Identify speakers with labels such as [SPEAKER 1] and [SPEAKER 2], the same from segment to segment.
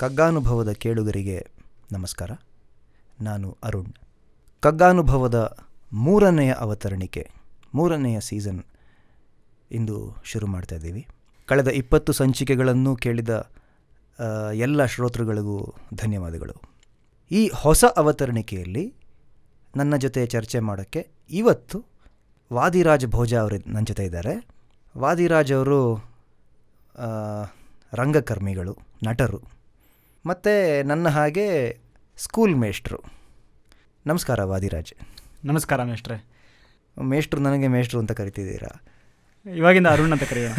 [SPEAKER 1] ಕಗ್ಗಾನುಭವದ ಕೇಳುಗರಿಗೆ ನಮಸ್ಕಾರ ನಾನು ಅರುಣ್ ಕಗ್ಗಾನುಭವದ ಮೂರನೆಯ ಅವತರಣಿಕೆ ಮೂರನೆಯ ಸೀಸನ್ ಇಂದು ಶುರು ಮಾಡ್ತಾ ಇದ್ದೀವಿ ಕಳೆದ ಇಪ್ಪತ್ತು ಸಂಚಿಕೆಗಳನ್ನು ಕೇಳಿದ ಆ, ಎಲ್ಲ ಶ್ರೋತೃಗಳಿಗೂ ಧನ್ಯವಾದಗಳು ಈ ಹೊಸ ಅವತರಣಿಕೆಯಲ್ಲಿ ನನ್ನ ಜೊತೆ ಚರ್ಚೆ ಮಾಡೋಕ್ಕೆ ಇವತ್ತು ವಾದಿರಾಜ್ ಭೋಜ ಅವರು ನನ್ನ ಜೊತೆ ಇದ್ದಾರೆ ವಾದಿರಾಜ್ ಅವರು ಆ, ರಂಗಕರ್ಮಿಗಳು ನಟರು ಮತ್ತು ನನ್ನ ಹಾಗೆ ಸ್ಕೂಲ್ ಮೇಷ್ಟ್ರು ನಮಸ್ಕಾರ ವಾದಿರಾಜ್
[SPEAKER 2] ನಮಸ್ಕಾರ ಮೇಷ್ಟ್ರೆ
[SPEAKER 1] ಮೇಷ್ಟ್ರು ನನಗೆ ಮೇಷ್ಟ್ರು ಅಂತ ಕರಿತಿದ್ದೀರಾ
[SPEAKER 2] ಇವಾಗಿಂದ ಅರುಣ್ ಅಂತ ಕರೆಯೋಣ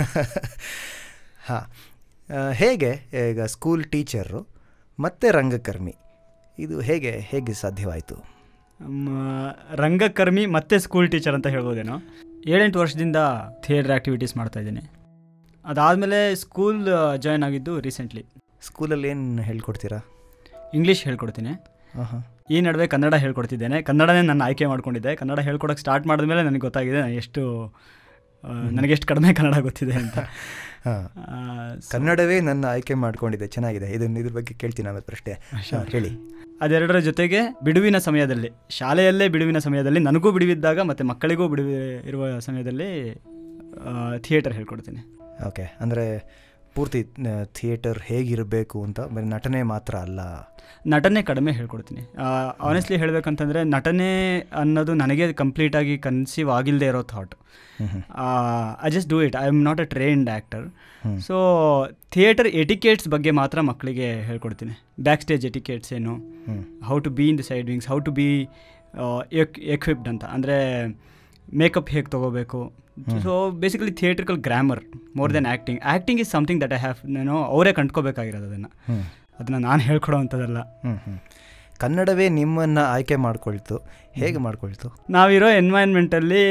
[SPEAKER 1] ಹಾಂ ಹೇಗೆ ಈಗ ಸ್ಕೂಲ್ ಟೀಚರು ಮತ್ತು ರಂಗಕರ್ಮಿ ಇದು ಹೇಗೆ ಹೇಗೆ ಸಾಧ್ಯವಾಯಿತು
[SPEAKER 2] ಮ್, ರಂಗಕರ್ಮಿ ಮತ್ತೆ ಸ್ಕೂಲ್ ಟೀಚರ್ ಅಂತ ಹೇಳ್ಬೋದೇನೋ ಏಳೆಂಟು ವರ್ಷದಿಂದ ಥಿಯೇಟರ್ ಆ್ಯಕ್ಟಿವಿಟೀಸ್ ಮಾಡ್ತಾ ಇದ್ದೀನಿ ಅದಾದಮೇಲೆ ಸ್ಕೂಲ್ ಜಾಯ್ನ್ ಆಗಿದ್ದು ರೀಸೆಂಟ್ಲಿ
[SPEAKER 1] ಸ್ಕೂಲಲ್ಲಿ ಏನು ಹೇಳ್ಕೊಡ್ತೀರಾ
[SPEAKER 2] ಇಂಗ್ಲೀಷ್ ಹೇಳ್ಕೊಡ್ತೀನಿ
[SPEAKER 1] ಹಾಂ ಹಾಂ
[SPEAKER 2] ಈ ನಡುವೆ ಕನ್ನಡ ಹೇಳ್ಕೊಡ್ತಿದ್ದೇನೆ ಕನ್ನಡನೇ ನಾನು ಆಯ್ಕೆ ಮಾಡ್ಕೊಂಡಿದ್ದೆ ಕನ್ನಡ ಹೇಳ್ಕೊಡೋಕೆ ಸ್ಟಾರ್ಟ್ ಮಾಡಿದ್ಮೇಲೆ ನನಗೆ ಗೊತ್ತಾಗಿದೆ ನಾನು ಎಷ್ಟು ಆ, ನನಗೆಷ್ಟು ಕಡಿಮೆ ಕನ್ನಡ ಗೊತ್ತಿದೆ ಅಂತ
[SPEAKER 1] ಹಾಂ
[SPEAKER 2] ಆ, so
[SPEAKER 1] ಕನ್ನಡವೇ ನನ್ನ ಆಯ್ಕೆ ಮಾಡ್ಕೊಂಡಿದ್ದೆ ಚೆನ್ನಾಗಿದೆ ಇದನ್ನು ಇದ್ರ ಬಗ್ಗೆ ಕೇಳ್ತೀನಿ ಆಮೇಲೆ ಪ್ರಶ್ನೆ ಹಾಂ ಹೇಳಿ
[SPEAKER 2] ಅದೆರಡರ ಜೊತೆಗೆ ಬಿಡುವಿನ ಸಮಯದಲ್ಲಿ ಶಾಲೆಯಲ್ಲೇ ಬಿಡುವಿನ ಸಮಯದಲ್ಲಿ ನನಗೂ ಬಿಡುವಿದ್ದಾಗ ಮತ್ತು ಮಕ್ಕಳಿಗೂ ಬಿಡುವು ಇರುವ ಸಮಯದಲ್ಲಿ ಥಿಯೇಟರ್ ಹೇಳ್ಕೊಡ್ತೀನಿ
[SPEAKER 1] ಓಕೆ ಅಂದರೆ ಪೂರ್ತಿ ಥಿಯೇಟರ್ ಹೇಗಿರಬೇಕು ಅಂತ ಬರೀ ನಟನೆ ಮಾತ್ರ ಅಲ್ಲ
[SPEAKER 2] ನಟನೆ ಕಡಿಮೆ ಹೇಳ್ಕೊಡ್ತೀನಿ ಆನೆಸ್ಟ್ಲಿ ಹೇಳಬೇಕಂತಂದರೆ ನಟನೆ ಅನ್ನೋದು ನನಗೆ ಕಂಪ್ಲೀಟಾಗಿ ಕನ್ಸೀವ್ ಆಗಿಲ್ಲದೆ ಇರೋ thought
[SPEAKER 1] hmm hmm.
[SPEAKER 2] I just do it I am not a trained actor
[SPEAKER 1] hmm.
[SPEAKER 2] So theatre etiquettes ಬಗ್ಗೆ ಮಾತ್ರ ಮಕ್ಕಳಿಗೆ ಹೇಳ್ಕೊಡ್ತೀನಿ ಬ್ಯಾಕ್ ಸ್ಟೇಜ್ ಎಟಿಕೇಟ್ಸ್ ಏನು
[SPEAKER 1] hmm.
[SPEAKER 2] How to be in the side wings how to be equipped ಅಂತ ಅಂದರೆ makeup ಹೇಗೆ ತೊಗೋಬೇಕು so basically theatrical grammar more than acting acting is something that I have ನಾನು ಅವರೇ ಕಂಡ್ಕೋಬೇಕಾಗಿರೋದು ಅದನ್ನು
[SPEAKER 1] ಹ್ಮ್.
[SPEAKER 2] ಅದನ್ನು ನಾನು ಹೇಳ್ಕೊಡೋ ಅಂಥದ್ದಲ್ಲ
[SPEAKER 1] ಹ್ಮ್ ಹ್ಮ್. ಕನ್ನಡವೇ ನಿಮ್ಮನ್ನು ಆಯ್ಕೆ ಮಾಡ್ಕೊಳ್ತು ಹೇಗೆ ಮಾಡ್ಕೊಳ್ತು
[SPEAKER 2] ನಾವಿರೋ ಎನ್ವೈರ್ಮೆಂಟಲ್ಲಿ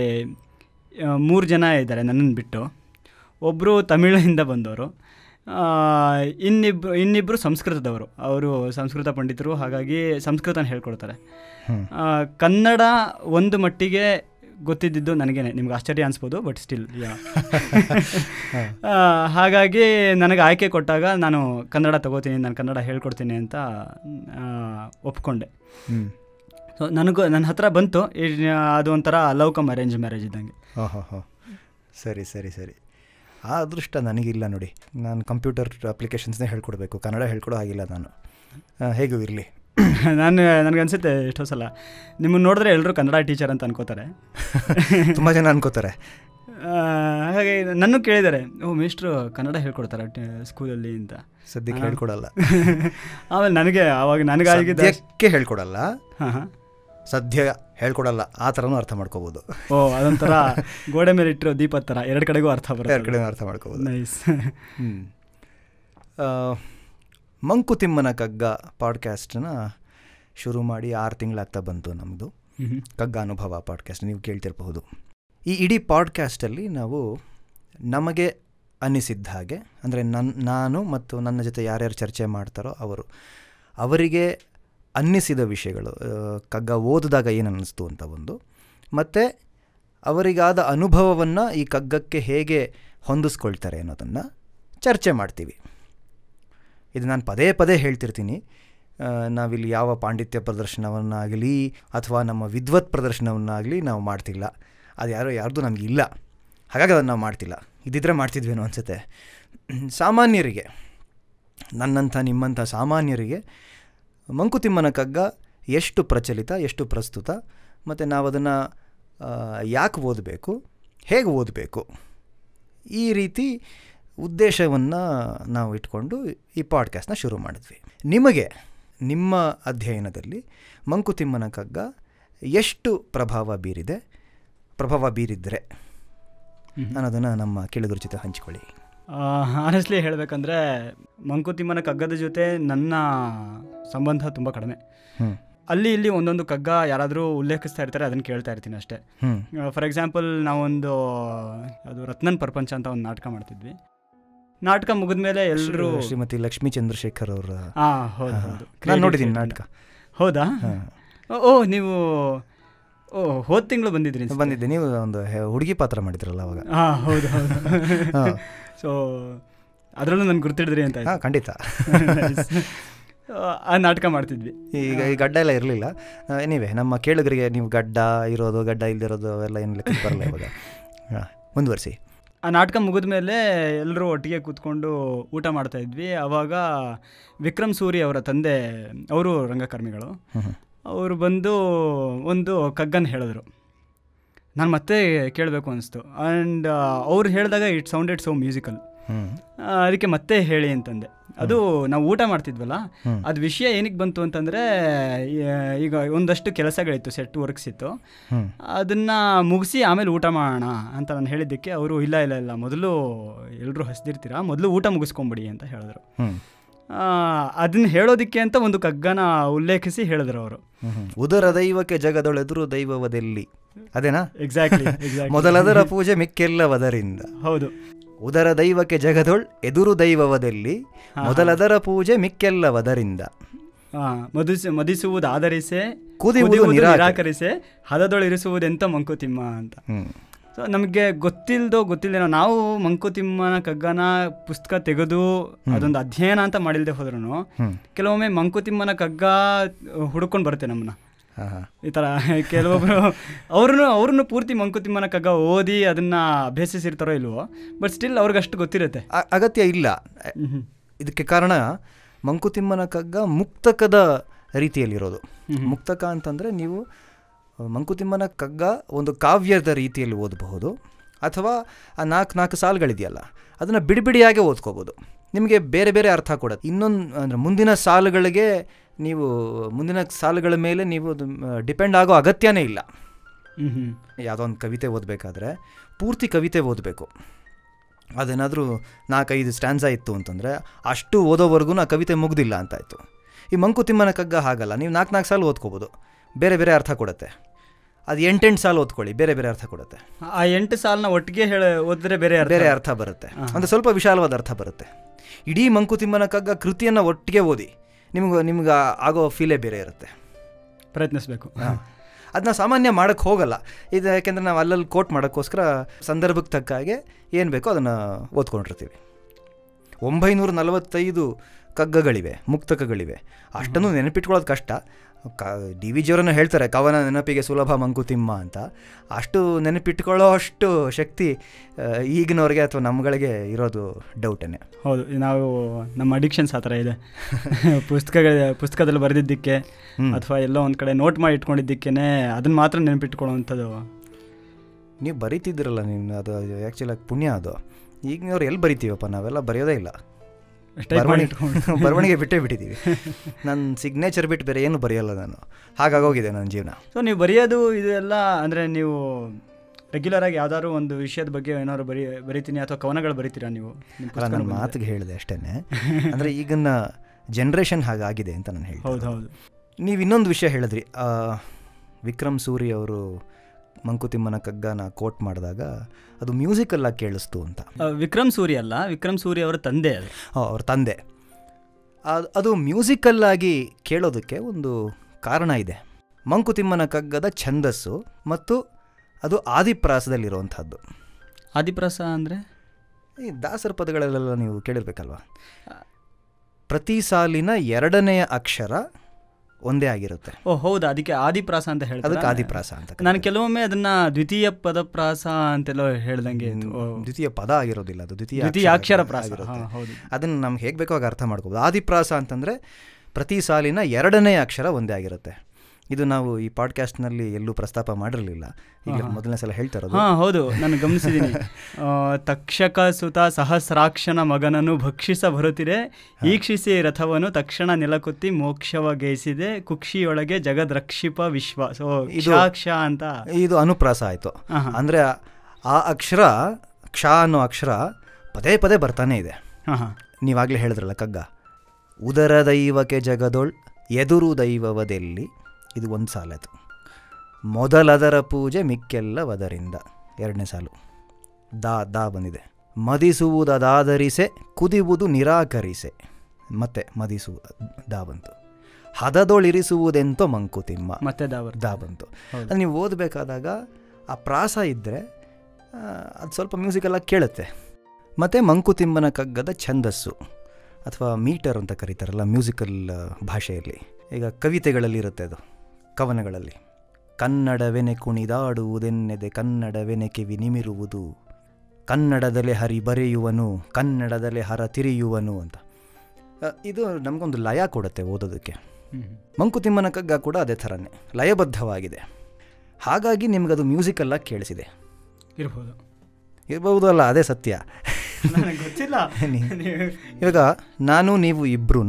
[SPEAKER 2] ಮೂರು ಜನ ಇದ್ದಾರೆ ನನ್ನನ್ನು ಬಿಟ್ಟು ಒಬ್ಬರು ತಮಿಳಿಂದ ಬಂದವರು ಇನ್ನಿಬ್ಬರು ಇನ್ನಿಬ್ಬರು ಸಂಸ್ಕೃತದವರು ಅವರು ಸಂಸ್ಕೃತ ಪಂಡಿತರು ಹಾಗಾಗಿ ಸಂಸ್ಕೃತನ ಹೇಳ್ಕೊಡ್ತಾರೆ
[SPEAKER 1] ಹ್ಮ್.
[SPEAKER 2] ಆ, ಕನ್ನಡ ಒಂದು ಮಟ್ಟಿಗೆ ಗೊತ್ತಿದ್ದಿದ್ದು ನನಗೇನೆ ನಿಮ್ಗೆ ಆಶ್ಚರ್ಯ ಅನಿಸ್ಬೋದು ಬಟ್ ಸ್ಟಿಲ್ ಹಾಗಾಗಿ ನನಗೆ ಆಯ್ಕೆ ಕೊಟ್ಟಾಗ ನಾನು ಕನ್ನಡ ತಗೋತೀನಿ ನಾನು ಕನ್ನಡ ಹೇಳ್ಕೊಡ್ತೀನಿ ಅಂತ ಆ, ಒಪ್ಕೊಂಡೆ
[SPEAKER 1] ಹ್ಮ್
[SPEAKER 2] ಸೊ ನನಗೂ ನನ್ನ ಹತ್ರ ಬಂತು ಈ- ಅದು ಒಂಥರ ಲವ್ ಕಮ್ ಅರೇಂಜ್ ಮ್ಯಾರೇಜ್ ಇದ್ದಂಗೆ
[SPEAKER 1] ಹಾಂ ಹಾಂ ಹಾಂ ಸರಿ ಸರಿ ಸರಿ ಆ ಅದೃಷ್ಟ ನನಗಿಲ್ಲ ನೋಡಿ ನಾನು ಕಂಪ್ಯೂಟರ್ ಅಪ್ಲಿಕೇಶನ್ಸ್ನೇ ಹೇಳ್ಕೊಡ್ಬೇಕು ಕನ್ನಡ ಹೇಳ್ಕೊಡೋ ಆಗಿಲ್ಲ ನಾನು ಆ, ಹೇಗೂ ಇರಲಿ
[SPEAKER 2] ನಾನು ನನಗನ್ಸುತ್ತೆ ಎಷ್ಟೋ ಸಲ ನಿಮ್ಮನ್ನು ನೋಡಿದ್ರೆ ಎಲ್ಲರೂ ಕನ್ನಡ ಟೀಚರ್ ಅಂತ ಅನ್ಕೋತಾರೆ
[SPEAKER 1] ತುಂಬ ಜನ ಅನ್ಕೋತಾರೆ
[SPEAKER 2] ಆ, ಹಾಗೆ ನನ್ನ ಕೇಳಿದ್ದಾರೆ ಓ ಮೇಷ್ಟ್ರು ಕನ್ನಡ ಹೇಳ್ಕೊಡ್ತಾರೆ ಸ್ಕೂಲಲ್ಲಿ ಅಂತ
[SPEAKER 1] ಸದ್ಯಕ್ಕೆ
[SPEAKER 2] ಹಾ.
[SPEAKER 1] ಹೇಳ್ಕೊಡಲ್ಲ
[SPEAKER 2] ಆಮೇಲೆ ನನಗೆ ಆವಾಗ ನನಗಾಗಿದ್ದ
[SPEAKER 1] ಸದ್ಯಕ್ಕೆ ಹೇಳ್ಕೊಡಲ್ಲ
[SPEAKER 2] ಹಾಂ ಹಾಂ
[SPEAKER 1] ಸದ್ಯ ಹೇಳ್ಕೊಡಲ್ಲ ಆ ಥರನೂ ಅರ್ಥ ಮಾಡ್ಕೋಬೋದು
[SPEAKER 2] ಓ ಅದೊಂಥರ ಗೋಡೆ ಮೇಲೆ ಇಟ್ಟಿರೋ ದೀಪದ ಥರ ಎರಡು ಕಡೆಗೂ ಅರ್ಥ
[SPEAKER 1] ಎರಡು
[SPEAKER 2] ಬರುತ್ತೆ
[SPEAKER 1] ಕಡೆ ಅರ್ಥ ಮಾಡ್ಕೋಬೋದು
[SPEAKER 2] ನೈಸ್
[SPEAKER 1] ಹ್ಞೂ ಮಂಕುತಿಮ್ಮನ ಕಗ್ಗ ಪಾಡ್ಕ್ಯಾಸ್ಟನ್ನ ಶುರು ಮಾಡಿ ಆರು ತಿಂಗಳಾಗ್ತಾ ಬಂತು ನಮ್ಮದು ಕಗ್ಗ ಅನುಭವ ಪಾಡ್ಕ್ಯಾಸ್ಟ್ ನೀವು ಕೇಳ್ತಿರಬಹುದು ಈ ಇಡೀ ಪಾಡ್ಕ್ಯಾಸ್ಟಲ್ಲಿ ನಾವು ನಮಗೆ ಅನ್ನಿಸಿದ್ದ ಹಾಗೆ ಅಂದರೆ ನನ್ನ ನಾನು ಮತ್ತು ನನ್ನ ಜೊತೆ ಯಾರ್ಯಾರು ಚರ್ಚೆ ಮಾಡ್ತಾರೋ ಅವರು ಅವರಿಗೆ ಅನ್ನಿಸಿದ ವಿಷಯಗಳು ಆ, ಕಗ್ಗ ಓದಿದಾಗ ಏನು ಅನ್ನಿಸ್ತು ಅಂತ ಒಂದು ಮತ್ತು ಅವರಿಗಾದ ಅನುಭವವನ್ನು ಈ ಕಗ್ಗಕ್ಕೆ ಹೇಗೆ ಹೊಂದಿಸ್ಕೊಳ್ತಾರೆ ಅನ್ನೋದನ್ನು ಚರ್ಚೆ ಮಾಡ್ತೀವಿ ಇದು ನಾನು ಪದೇ ಪದೇ ಹೇಳ್ತಿರ್ತೀನಿ ಆ, ನಾವಿಲ್ಲಿ ಯಾವ ಪಾಂಡಿತ್ಯ ಪ್ರದರ್ಶನವನ್ನಾಗಲಿ ಅಥವಾ ನಮ್ಮ ವಿದ್ವತ್ ಪ್ರದರ್ಶನವನ್ನಾಗಲಿ ನಾವು ಮಾಡ್ತಿಲ್ಲ ಅದು ಯಾರೋ ಯಾರ್ದು ನಮಗಿಲ್ಲ ಹಾಗಾಗಿ ಅದನ್ನು ನಾವು ಮಾಡ್ತಿಲ್ಲ ಇದ್ದಿದ್ರೆ ಮಾಡ್ತಿದ್ವೇನೋ ಅನಿಸುತ್ತೆ ಸಾಮಾನ್ಯರಿಗೆ ನನ್ನಂಥ ನಿಮ್ಮಂಥ ಸಾಮಾನ್ಯರಿಗೆ ಮಂಕುತಿಮ್ಮನ ಕಗ್ಗ ಎಷ್ಟು ಪ್ರಚಲಿತ ಎಷ್ಟು ಪ್ರಸ್ತುತ ಮತ್ತು ನಾವು ಅದನ್ನು ಯಾಕೆ ಓದಬೇಕು ಹೇಗೆ ಓದಬೇಕು ಈ ರೀತಿ ಉದ್ದೇಶವನ್ನು ನಾವು ಇಟ್ಕೊಂಡು ಈ ಪಾಡ್ಕಾಸ್ಟ್ನ ಶುರು ಮಾಡಿದ್ವಿ ನಿಮಗೆ ನಿಮ್ಮ ಅಧ್ಯಯನದಲ್ಲಿ ಮಂಕುತಿಮ್ಮನ ಕಗ್ಗ ಎಷ್ಟು ಪ್ರಭಾವ ಬೀರಿದೆ ಪ್ರಭಾವ ಬೀರಿದ್ರೆ ಅನ್ನೋದನ್ನು ನಮ್ಮ ಕೇಳುಗರ ಜೊತೆ ಹಂಚಿಕೊಳ್ಳಿ
[SPEAKER 2] ಆನೆಸ್ಟ್ಲಿ ಹೇಳಬೇಕಂದ್ರೆ ಮಂಕುತಿಮ್ಮನ ಕಗ್ಗದ ಜೊತೆ ನನ್ನ ಸಂಬಂಧ ತುಂಬ ಕಡಿಮೆ
[SPEAKER 1] ಹ್ಞೂ
[SPEAKER 2] ಅಲ್ಲಿ ಇಲ್ಲಿ ಒಂದೊಂದು ಕಗ್ಗ ಯಾರಾದರೂ ಉಲ್ಲೇಖಿಸ್ತಾ ಇರ್ತಾರೆ ಅದನ್ನು ಕೇಳ್ತಾ ಇರ್ತೀನಿ ಅಷ್ಟೇ
[SPEAKER 1] ಹ್ಞೂ
[SPEAKER 2] ಫಾರ್ ಎಕ್ಸಾಂಪಲ್ ನಾವೊಂದು ಅದು ರತ್ನನ್ ಪ್ರಪಂಚ ಅಂತ ಒಂದು ನಾಟಕ ಮಾಡ್ತಿದ್ವಿ ನಾಟಕ ಮುಗಿದ್ಮೇಲೆ ಎಲ್ಲರೂ
[SPEAKER 1] ಶ್ರೀಮತಿ ಲಕ್ಷ್ಮೀ ಚಂದ್ರಶೇಖರ್ ಅವರ
[SPEAKER 2] ಹಾಂ ಹೌದು ಹೌದು
[SPEAKER 1] ನಾನು ನೋಡಿದ್ದೀನಿ ನಾಟಕ
[SPEAKER 2] ಹೌದಾ
[SPEAKER 1] ಹಾಂ
[SPEAKER 2] ಓ- ಓ ನೀವು ಓ ಹೋದ ತಿಂಗಳು ಬಂದಿದ್ರಿ
[SPEAKER 1] ಬಂದಿದ್ದೆ ನೀವು ಒಂದು ಹೆ- ಹುಡುಗಿ ಪಾತ್ರ ಮಾಡಿದ್ರಲ್ಲ ಅವಾಗ
[SPEAKER 2] ಹಾಂ ಹೌದು ಹೌದು
[SPEAKER 1] ಹಾಂ
[SPEAKER 2] ಸೊ ಅದರಲ್ಲೂ ನನ್ಗೆ ಗುರ್ತಿಡಿದ್ರಿ ಅಂತ
[SPEAKER 1] ಹಾಂ ಖಂಡಿತ
[SPEAKER 2] Nice. ಆ ನಾಟಕ ಮಾಡ್ತಿದ್ವಿ
[SPEAKER 1] ಈಗ ಈ ಗಡ್ಡ ಎಲ್ಲ ಇರಲಿಲ್ಲ ನೀವೇ ನಮ್ಮ ಕೇಳುಗರಿಗೆ ನೀವು ಗಡ್ಡ ಇರೋದು ಗಡ್ಡ ಇಲ್ದಿರೋದು ಅವೆಲ್ಲ ಏನು ಲೆಕ್ಕ ಬರಲ್ಲ ಇವಾಗ ಹಾಂ ಮುಂದುವರಿಸಿ
[SPEAKER 2] ಆ ನಾಟಕ ಮುಗಿದ ಮೇಲೆ ಎಲ್ಲರೂ ಒಟ್ಟಿಗೆ ಕೂತ್ಕೊಂಡು ಊಟ ಮಾಡ್ತಾ ಇದ್ವಿ ಆವಾಗ ವಿಕ್ರಮ್ ಸೂರಿ ಅವರ ತಂದೆ ಅವರು ರಂಗಕರ್ಮಿಗಳು
[SPEAKER 1] ಹ್ಞೂ
[SPEAKER 2] ಅವರು ಬಂದು ಒಂದು ಕಗ್ಗನ್ ಹೇಳಿದ್ರು ನಾನು ಮತ್ತೆ ಕೇಳಬೇಕು ಅನಿಸ್ತು ಆ್ಯಂಡ್ ಅವ್ರು ಹೇಳಿದಾಗ ಇಟ್ ಸೌಂಡೆಡ್ ಸೋ ಮ್ಯೂಸಿಕಲ್
[SPEAKER 1] ಹ್ಞೂ
[SPEAKER 2] ಅದಕ್ಕೆ ಮತ್ತೆ ಹೇಳಿ ಅಂತಂದೆ ಅದು ನಾವು ಊಟ ಮಾಡ್ತಿದ್ವಲ್ಲ
[SPEAKER 1] ಹ್ಮ್.
[SPEAKER 2] ಅದು ವಿಷಯ ಏನಕ್ಕೆ ಬಂತು ಅಂತಂದರೆ ಈಗ ಒಂದಷ್ಟು ಕೆಲಸಗಳಿತ್ತು ಸೆಟ್ ವರ್ಕ್ಸ್ ಇತ್ತು
[SPEAKER 1] ಹ್ಞೂ
[SPEAKER 2] ಅದನ್ನು ಮುಗಿಸಿ ಆಮೇಲೆ ಊಟ ಮಾಡೋಣ ಅಂತ ನಾನು ಹೇಳಿದ್ದಕ್ಕೆ ಅವರು ಇಲ್ಲ ಇಲ್ಲ ಇಲ್ಲ ಮೊದಲು ಎಲ್ಲರೂ ಹಸ್ದಿರ್ತೀರಾ ಮೊದಲು ಊಟ ಮುಗಿಸ್ಕೊಂಬಿಡಿ ಅಂತ ಹೇಳಿದ್ರು
[SPEAKER 1] ಹ್ಞೂ
[SPEAKER 2] ಅದನ್ನು ಹೇಳೋದಕ್ಕೆ ಅಂತ ಒಂದು ಕಗ್ಗನ ಉಲ್ಲೇಖಿಸಿ ಹೇಳಿದ್ರು ಅವರು
[SPEAKER 1] ಹ್ಞೂ ಉದರ ದೈವಕ್ಕೆ ಜಗದೊಳೆದುರು ದೈವವದೆಲ್ಲಿ ಅದೇನಾ
[SPEAKER 2] ಎಕ್ಸಾಕ್ಟ್ಲಿ ಎಕ್ಸಾಕ್ಟ್ಲಿ
[SPEAKER 1] ಮೊದಲದರ ಪೂಜೆ ಮಿಕ್ಕೆಲ್ಲವದರಿಂದ
[SPEAKER 2] ಹೌದು
[SPEAKER 1] ಉದರ ದೈವಕ್ಕೆ ಜಗದೊಳ್ ಎದುರು ದೈವವದಲ್ಲಿ
[SPEAKER 2] ಹಾ.
[SPEAKER 1] ಮೊದಲದರ ಪೂಜೆ ಮಿಕ್ಕೆಲ್ಲವದರಿಂದ
[SPEAKER 2] ಆ, ಮದಿಸ ಮದಿಸುವುದು ಆಧರಿಸೆ
[SPEAKER 1] ಕುದಿಯುವುದು
[SPEAKER 2] ಕುದಿಯುವುದು
[SPEAKER 1] ನಿರಾಕರಿ-
[SPEAKER 2] ನಿರಾಕರಿಸೆ ಹದದೊಳಿರಿಸುವುದೆಂತ ಮಂಕುತಿಮ್ಮ ಅಂತ
[SPEAKER 1] ಹ್ಞೂ
[SPEAKER 2] ಸೊ ನಮಗೆ ಗೊತ್ತಿಲ್ದೋ ಗೊತ್ತಿಲ್ಲದೇನೋ ನಾವು ಮಂಕುತಿಮ್ಮನ ಕಗ್ಗನ ಪುಸ್ತಕ ತೆಗೆದು ಅದೊಂದು ಅಧ್ಯಯನ ಅಂತ ಮಾಡಿಲ್ದೆ ಹೋದ್ರೂ
[SPEAKER 1] ಹ್ಞೂ
[SPEAKER 2] ಕೆಲವೊಮ್ಮೆ ಮಂಕುತಿಮ್ಮನ ಕಗ್ಗ ಹುಡ್ಕೊಂಡು ಬರುತ್ತೆ ನಮ್ಮನ್ನ
[SPEAKER 1] ಹಾಂ ಹಾಂ
[SPEAKER 2] ಈ ಥರ ಕೆಲವೊಬ್ರು ಅವ್ರನ್ನು ಅವ್ರನ್ನು ಪೂರ್ತಿ ಮಂಕುತಿಮ್ಮನ ಕಗ್ಗ ಓದಿ ಅದನ್ನ ಅಭ್ಯಸಿಸಿರ್ತಾರೋ ಇಲ್ವೋ ಬಟ್ ಸ್ಟಿಲ್ ಅವ್ರಿಗೆ ಅಷ್ಟು ಗೊತ್ತಿರುತ್ತೆ
[SPEAKER 1] ಅ- ಅಗತ್ಯ ಇಲ್ಲ
[SPEAKER 2] ಹ್ಮ್
[SPEAKER 1] ಇದಕ್ಕೆ ಕಾರಣ ಮಂಕುತಿಮ್ಮನ ಕಗ್ಗ ಮುಕ್ತಕದ ರೀತಿಯಲ್ಲಿರೋದು
[SPEAKER 2] ಹ್ಮ್.
[SPEAKER 1] ಮುಕ್ತಕ ಅಂತಂದರೆ ನೀವು ಅ, ಮಂಕುತಿಮ್ಮನ ಕಗ್ಗ ಒಂದು ಕಾವ್ಯದ ರೀತಿಯಲ್ಲಿ ಓದಬಹುದು ಅಥವಾ ಆ ನಾಲ್ಕು ನಾಲ್ಕು ಸಾಲುಗಳಿದೆಯಲ್ಲ ಅದನ್ನು ಬಿಡಿ ಬಿಡಿಯಾಗೆ ಓದ್ಕೋಬೋದು ನಿಮಗೆ ಬೇರೆ ಬೇರೆ ಅರ್ಥ ಕೊಡುತ್ತೆ ಇನ್ನೊಂದು ಅಂದರೆ ಮುಂದಿನ ಸಾಲುಗಳಿಗೆ ನೀವು ಮುಂದಿನ ಸಾಲುಗಳ ಮೇಲೆ ನೀವು ಡಿಪೆಂಡ್ ಆಗೋ ಅಗತ್ಯನೇ ಇಲ್ಲ
[SPEAKER 2] ಹ್ಮ್ ಹ್ಮ್
[SPEAKER 1] ಯಾವುದೋ ಒಂದು ಕವಿತೆ ಓದಬೇಕಾದ್ರೆ ಪೂರ್ತಿ ಕವಿತೆ ಓದಬೇಕು ಅದೇನಾದರೂ ನಾಲ್ಕೈದು ಸ್ಟ್ಯಾನ್ಸ ಇತ್ತು ಅಂತಂದರೆ ಅಷ್ಟು ಓದೋವರೆಗೂ ಆ ಕವಿತೆ ಮುಗ್ದಿಲ್ಲ ಅಂತಾಯಿತು ಈ ಮಂಕುತಿಮ್ಮನ ಕಗ್ಗ ಹಾಗಲ್ಲ ನೀವು ನಾಲ್ಕು ನಾಲ್ಕು ಸಾಲು ಓದ್ಕೋಬೋದು ಬೇರೆ ಬೇರೆ ಅರ್ಥ ಕೊಡುತ್ತೆ ಅದು ಎಂಟೆಂಟು ಸಾಲು ಓದ್ಕೊಳ್ಳಿ ಬೇರೆ ಬೇರೆ ಅರ್ಥ ಕೊಡುತ್ತೆ
[SPEAKER 2] ಆ ಎಂಟು ಸಾಲನ್ನ ಒಟ್ಟಿಗೆ ಹೇಳ ಓದಿದ್ರೆ ಬೇರೆ ಅರ್ಥ
[SPEAKER 1] ಬೇರೆ ಅರ್ಥ ಬರುತ್ತೆ ಒಂದು ಸ್ವಲ್ಪ ವಿಶಾಲವಾದ ಅರ್ಥ ಬರುತ್ತೆ ಇಡೀ ಮಂಕುತಿಮ್ಮನ ಕಗ್ಗ ಕೃತಿಯನ್ನು ಒಟ್ಟಿಗೆ ಓದಿ ನಿಮ್ಗೆ ನಿಮ್ಗೆ ಆಗೋ ಫೀಲೇ ಬೇರೆ ಇರುತ್ತೆ
[SPEAKER 2] ಪ್ರಯತ್ನಿಸ್ಬೇಕು
[SPEAKER 1] ಅದನ್ನ ಸಾಮಾನ್ಯ ಮಾಡೋಕ್ಕೆ ಹೋಗಲ್ಲ ಇದು ಯಾಕೆಂದರೆ ನಾವು ಅಲ್ಲಲ್ಲಿ ಕೋಟ್ ಮಾಡೋಕ್ಕೋಸ್ಕರ ಸಂದರ್ಭಕ್ಕೆ ತಕ್ಕ ಹಾಗೆ ಏನು ಬೇಕೋ ಅದನ್ನು ಓದ್ಕೊಂಡಿರ್ತೀವಿ ಒಂಬೈನೂರ ನಲವತ್ತೈದು ಕಗ್ಗಗಳಿವೆ ಮುಕ್ತಕಗಳಿವೆ ಅಷ್ಟನ್ನು ನೆನಪಿಟ್ಕೊಳ್ಳೋದು ಕಷ್ಟ ಕ ಡಿ ವಿ ಜಿಯವರನ್ನು ಹೇಳ್ತಾರೆ ಕವನ ನೆನಪಿಗೆ ಸುಲಭ ಮಂಕುತಿಮ್ಮ ಅಂತ ಅಷ್ಟು ನೆನಪಿಟ್ಕೊಳ್ಳೋ ಅಷ್ಟು ಶಕ್ತಿ ಆ, ಈಗಿನವ್ರಿಗೆ ಅಥವಾ ನಮ್ಮಗಳಿಗೆ ಇರೋದು ಡೌಟೇನೆ
[SPEAKER 2] ಹೌದು ನಾವು ನಮ್ಮ ಅಡಿಕ್ಷನ್ಸ್ ಆ ಥರ ಇದೆ ಪುಸ್ತಕಗಳ ಪುಸ್ತಕದಲ್ಲಿ ಬರೆದಿದ್ದಕ್ಕೆ
[SPEAKER 1] ಹ್ಮ್.
[SPEAKER 2] ಅಥವಾ ಎಲ್ಲೋ ಒಂದು ಕಡೆ ನೋಟ್ ಮಾಡಿ ಇಟ್ಕೊಂಡಿದ್ದಕ್ಕೇ ಅದನ್ನ ಮಾತ್ರ ನೆನಪಿಟ್ಕೊಳ್ಳೋವಂಥದ್ದು
[SPEAKER 1] ನೀವು ಬರೀತಿದ್ದೀರಲ್ಲ ನೀವು ಅದು ಆ್ಯಕ್ಚುಲಾಗಿ ಪುಣ್ಯ ಅದು ಈಗಿನವ್ರು ಎಲ್ಲಿ ಬರಿತೀವಪ್ಪ ನಾವೆಲ್ಲ ಬರೆಯೋದೇ ಇಲ್ಲ
[SPEAKER 2] ಟೈಪ್ ಮಾಡಿ
[SPEAKER 1] ಬರವಣಿಗೆ
[SPEAKER 2] ಇಟ್ಕೊಂಡು
[SPEAKER 1] ಬರವಣಿಗೆ ಬಿಟ್ಟೇ ಬಿಟ್ಟಿದ್ದೀವಿ ನನ್ನ ಸಿಗ್ನೇಚರ್ ಬಿಟ್ಟು ಬೇರೆ ಏನು ಬರೆಯಲ್ಲ ನಾನು ಹಾಗಾಗೋಗಿದೆ ನನ್ನ ಜೀವನ
[SPEAKER 2] ಸೊ ನೀವು ಬರೆಯೋದು ಇದೆಲ್ಲ ಅಂದರೆ ನೀವು ರೆಗ್ಯುಲರ್ ಆಗಿ ಯಾವ್ದಾದ್ರು ಒಂದು ವಿಷಯದ ಬಗ್ಗೆ ಏನಾದ್ರು ಬರಿ ಬರಿತೀನಿ ಅಥವಾ ಕವನಗಳು ಬರಿತೀರಾ ನೀವು ನಿಮ್ಮ
[SPEAKER 1] ಅಲ್ಲ
[SPEAKER 2] ಪುಸ್ತಕ
[SPEAKER 1] ನನ್ನ
[SPEAKER 2] ಬಂದ್ರೆ?
[SPEAKER 1] ಮಾತಿಗೆ ಹೇಳಿದೆ ಅಷ್ಟೇ ಅಂದರೆ ಈಗಿನ ಜನ್ರೇಷನ್ ಹಾಗಾಗಿದೆ ಅಂತ ನಾನು
[SPEAKER 2] ಹೌದು
[SPEAKER 1] ಹೇಳ್ತೀನಿ
[SPEAKER 2] ಹೌದು
[SPEAKER 1] ನೀವು ಇನ್ನೊಂದು ವಿಷಯ ಹೇಳಿದ್ರಿ ಆ, ವಿಕ್ರಮ್ ಸೂರಿ ಅವರು ಮಂಕುತಿಮ್ಮನ ಕಗ್ಗನ ಕೋಟ್ ಮಾಡಿದಾಗ ಅದು ಮ್ಯೂಸಿಕಲ್ಲಾಗಿ ಕೇಳಿಸ್ತು ಅಂತ
[SPEAKER 2] ಆ, ವಿಕ್ರಮ್ ಸೂರಿ ಅಲ್ಲ ವಿಕ್ರಮ್ ಸೂರಿ ಅವರ ತಂದೆ ಅದು
[SPEAKER 1] ಆ, ಅವ್ರ ತಂದೆ ಅದ್- ಅದು ಮ್ಯೂಸಿಕಲ್ಲಾಗಿ ಕೇಳೋದಕ್ಕೆ ಒಂದು ಕಾರಣ ಇದೆ ಮಂಕುತಿಮ್ಮನ ಕಗ್ಗದ ಛಂದಸ್ಸು ಮತ್ತು ಅದು ಆದಿಪ್ರಾಸದಲ್ಲಿರುವಂಥದ್ದು
[SPEAKER 2] ಆದಿಪ್ರಸ ಅಂದರೆ
[SPEAKER 1] ಈ ದಾಸರ ಪದಗಳಲ್ಲೆಲ್ಲ ನೀವು ಕೇಳಿರ್ಬೇಕಲ್ವಾ ಪ್ರತಿ ಸಾಲಿನ ಎರಡನೆಯ ಅಕ್ಷರ ಒಂದೇ ಆಗಿರುತ್ತೆ
[SPEAKER 2] ಓ ಹೌದಾ ಅದಕ್ಕೆ ಆದಿಪ್ರಾಸ ಅಂತ
[SPEAKER 1] ಅದಕ್ಕೆ
[SPEAKER 2] ಹೇಳ್ತಾರೆ
[SPEAKER 1] ಆದಿಪ್ರಾಸ ಅಂತ ಕರೀತಾರೆ.
[SPEAKER 2] ನಾನು ಕೆಲವೊಮ್ಮೆ ಅದನ್ನ ದ್ವಿತೀಯ ಪದಪ್ರಾಸ ಅಂತೆಲ್ಲ ಹೇಳ್ದಂಗೆ ಇತ್ತು. ಓ.
[SPEAKER 1] ದ್ವಿತೀಯ ಪದ ಆಗಿರೋದಿಲ್ಲ ಅದು ದ್ವಿತೀಯ
[SPEAKER 2] ದ್ವಿತೀಯ ಅಕ್ಷರ ಪ್ರಾಸ
[SPEAKER 1] ಆಗಿರುತ್ತೆ
[SPEAKER 2] ಹಾ, ಹೌದು
[SPEAKER 1] ಅದನ್ನು ನಮ್ಗೆ ಹೇಗೆ ಬೇಕೋ ಹಾಗೆ ಅರ್ಥ ಮಾಡ್ಕೋಬೋದು ಆದಿಪ್ರಾಸ ಅಂತಂದರೆ ಪ್ರತಿ ಸಾಲಿನ ಎರಡನೇ ಅಕ್ಷರ ಒಂದೇ ಆಗಿರುತ್ತೆ ಇದು ನಾವು ಈ ಪಾಡ್ಕಾಸ್ಟ್ನಲ್ಲಿ ಎಲ್ಲೂ ಪ್ರಸ್ತಾಪ ಮಾಡಿರಲಿಲ್ಲ ಈಗ ಮೊದಲನೇ ಸಲ ಹೇಳ್ತಾ ಇರೋದು
[SPEAKER 2] ಹಾ ಹೌದು ನಾನು ಗಮನಿಸಿದ್ದೀನಿ ಆ, ತಕ್ಷಕ ಸುತ ಸಹಸ್ರಾಕ್ಷನ ಮಗನನ್ನು ಭಕ್ಷಿಸ ಬರುತ್ತಿರೆ ಈಕ್ಷಿಸಿ ರಥವನ್ನು ತಕ್ಷಣ ನೆಲಕುತ್ತಿ ಮೋಕ್ಷವಗೈಸಿದೆ ಕುಕ್ಷಿಯೊಳಗೆ ಜಗದ್ರಕ್ಷಿಪ ವಿಶ್ವ ಸೊ
[SPEAKER 1] ಇದು-
[SPEAKER 2] ಕ್ಷ ಅಂತ
[SPEAKER 1] ಇದು ಅನುಪ್ರಾಸ ಆಯಿತು
[SPEAKER 2] ಹಾ, ಹಾ.
[SPEAKER 1] ಅಂದರೆ ಆ ಅಕ್ಷರ ಕ್ಷ ಅನ್ನೋ ಅಕ್ಷರ ಪದೇ ಪದೇ ಬರ್ತಾನೆ ಇದೆ
[SPEAKER 2] ಹಾ ಹಾ
[SPEAKER 1] ನೀವಾಗಲೇ ಹೇಳಿದ್ರಲ್ಲ ಕಗ್ಗ ಉದರ ದೈವಕ್ಕೆ ಜಗದೊಳ್ ಎದುರು ದೈವವದೆಲ್ಲಿ ಇದು ಒಂದು ಸಾಲಾಯಿತು ಮೊದಲದರ ಪೂಜೆ ಮಿಕ್ಕೆಲ್ಲವದರಿಂದ ಎರಡನೇ ಸಾಲು ದಾ ದಾ ಬಂದಿದೆ ಮದಿಸುವುದದಾದರಿಸೆ ಕುದಿಯುವುದು ನಿರಾಕರಿಸೆ ಮತ್ತೆ ಮದಿಸು ದಾ ಬಂತು ಹದದೊಳಿರಿಸುವುದೆಂತೋ ಮಂಕುತಿಮ್ಮ
[SPEAKER 2] ಮತ್ತೆ ದಾವರ್
[SPEAKER 1] ದಾ ಬಂತು
[SPEAKER 2] ಹೌದು.
[SPEAKER 1] ಅದು ನೀವು ಓದಬೇಕಾದಾಗ ಆ ಪ್ರಾಸ ಇದ್ದರೆ ಅದು ಸ್ವಲ್ಪ ಮ್ಯೂಸಿಕೆಲ್ಲ ಕೇಳುತ್ತೆ ಮತ್ತು ಮಂಕುತಿಮ್ಮನ ಕಗ್ಗದ ಛಂದಸ್ಸು ಅಥವಾ ಮೀಟರ್ ಅಂತ ಕರೀತಾರಲ್ಲ ಮ್ಯೂಸಿಕಲ್ ಭಾಷೆಯಲ್ಲಿ ಈಗ ಕವಿತೆಗಳಲ್ಲಿ ಇರುತ್ತೆ ಅದು ಕವನಗಳಲ್ಲಿ ಕನ್ನಡವೆನೆ ಕುಣಿದಾಡುವುದೆನ್ನೆದೆ ಕನ್ನಡವೆನೆ ಕಿವಿ ನಿಮಿರುವುದು ಕನ್ನಡದಲ್ಲೇ ಹರಿ ಬರೆಯುವನು ಕನ್ನಡದಲ್ಲೇ ಹರ ತಿರಿಯುವನು ಅಂತ ಅ, ಇದು ನಮಗೊಂದು ಲಯ ಕೊಡುತ್ತೆ ಓದೋದಕ್ಕೆ ಮಂಕುತಿಮ್ಮನ ಕಗ್ಗ ಕೂಡ ಅದೇ ಥರನೇ ಲಯಬದ್ಧವಾಗಿದೆ ಹಾಗಾಗಿ ನಿಮಗದು ಮ್ಯೂಸಿಕಲ್ಲಾಗಿ ಕೇಳಿಸಿದೆ
[SPEAKER 2] ಇರ್ಬೋದು
[SPEAKER 1] ಇರ್ಬೋದು ಅಲ್ಲ ಅದೇ ಸತ್ಯ
[SPEAKER 2] ನನಗೆ ಗೊತ್ತಿಲ್ಲ ನೀವು-
[SPEAKER 1] ಇವಾಗ ನಾನು ನೀವು ಇಬ್ಬರೂ